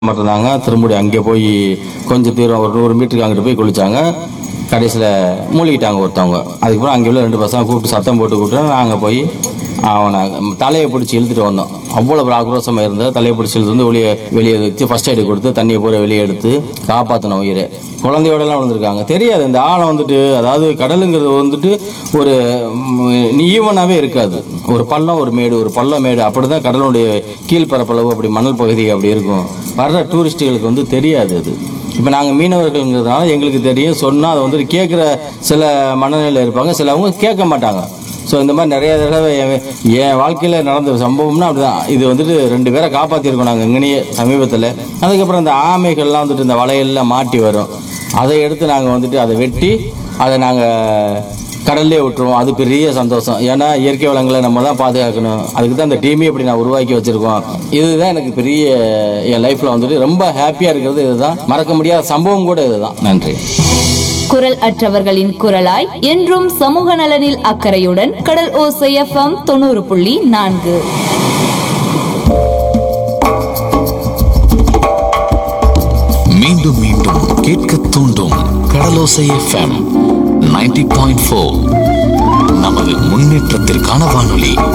இருந்தாங்க திரும்பி அங்கே போய் கொஞ்சம் தூரம் ஒரு நூறு மீட்டருக்கு அங்கிட்டு போய் குளிச்சாங்க கடைசியில் மூழ்கிட்டாங்க ஒருத்தவங்க அதுக்கப்புறம் அங்கே உள்ள ரெண்டு பசங்க கூப்பிட்டு சத்தம் போட்டு கூப்பிட்டு நாங்கள் போய் அவனை தலையை பிடிச்சி இழுத்துட்டு வந்தோம் அவ்வளோ ஒரு ஆக்ரோஷமாக இருந்தது தலையை பிடிச்சி இழுத்து வந்து வெளியே வெளியே வச்சு ஃபர்ஸ்ட் எய்டு கொடுத்து தண்ணியை பூரா வெளியே எடுத்து காப்பாற்றின உயிரை குழந்தையோடலாம் வந்திருக்காங்க தெரியாது இந்த ஆழம் வந்துட்டு அதாவது கடலுங்கிறது வந்துட்டு ஒரு ஈவனாகவே இருக்காது ஒரு பள்ளம் ஒரு மேடு ஒரு பள்ளம் மேடு அப்படி தான் கடலுடைய கீழ்ப்பரப்பளவு அப்படி மணல் பகுதி அப்படி இருக்கும் வர்ற டூரிஸ்ட்டுகளுக்கு வந்து தெரியாது அது இப்போ நாங்கள் மீனவர்கள்ங்கிறதுனால எங்களுக்கு தெரியும் சொன்னால் அதை வந்துட்டு கேட்குற சில மனநிலையில் இருப்பாங்க சிலவங்க கேட்க மாட்டாங்க ஸோ இந்த மாதிரி நிறைய தடவை என் என் வாழ்க்கையில் நடந்த சம்பவம்னா அப்படிதான் இது வந்துட்டு ரெண்டு பேரை காப்பாற்றிருக்கோம் நாங்கள் இங்கனையே சமீபத்தில் அதுக்கப்புறம் இந்த ஆமைகள்லாம் வந்துட்டு இந்த வலையெல்லாம் மாட்டி வரும் அதை எடுத்து நாங்கள் வந்துட்டு அதை வெட்டி அதை நாங்கள் கடல்லே விட்டுருவோம் அது பெரிய சந்தோஷம் ஏன்னா இயற்கை வளங்களை நம்ம தான் பாதுகாக்கணும் அதுக்கு தான் இந்த டீமே இப்படி நான் உருவாக்கி வச்சிருக்கோம் இதுதான் எனக்கு பெரிய என் லைஃப்ல வந்துட்டு ரொம்ப ஹாப்பியா இருக்கிறது இதுதான் மறக்க முடியாத சம்பவம் கூட இதுதான் நன்றி குரல் அற்றவர்களின் குரலாய் என்றும் சமூக நலனில் அக்கறையுடன் கடல் ஓசை எஃப்எம் தொண்ணூறு புள்ளி நான்கு மீண்டும் மீண்டும் கேட்க தூண்டும் Kadalosai FM ninety point four நமது முன்னேற்றத்திற்கான வானொலி